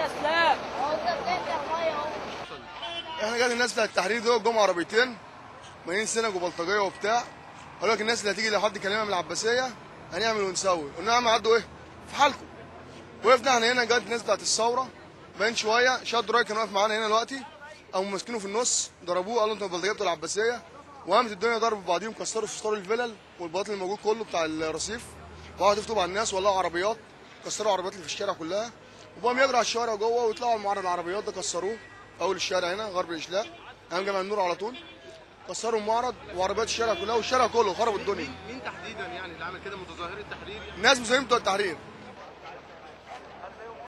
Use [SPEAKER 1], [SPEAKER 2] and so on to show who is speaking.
[SPEAKER 1] اسلام
[SPEAKER 2] احنا جاي الناس بتاع التحرير دول جم عربيتين مالين سنج وبلطجيه وبتاع قالوا لك الناس اللي هتيجي لو حد يكلمها من العباسيه هنعمل ونسوي قلنا لهم عدوا ايه في حالكم وقفنا احنا هنا جت الناس بتاعت الثوره باين شويه شد راي كان واقف معانا هنا دلوقتي قاموا ماسكينه في النص ضربوه قالوا انتوا البلطجيه بتوع العباسيه وقامت الدنيا ضرب في بعضيهم كسروا في ستار الفلل والبلاط اللي موجود كله بتاع الرصيف وقعدوا يفتوا على الناس ولعوا عربيات كسروا العربيات اللي في الشارع كلها وبقوا يجروا على الشوارع جوه ويطلعوا على معرض العربيات ده كسروه في اول الشارع هنا غرب الاشلاء امام جامع النور على طول كسروا المعرض وعربيات الشارع كلها والشارع كله خربوا الدنيا
[SPEAKER 3] مين تحديدا يعني اللي عمل كده متظاهري التحرير يعني
[SPEAKER 2] الناس مزايين بتوع التحرير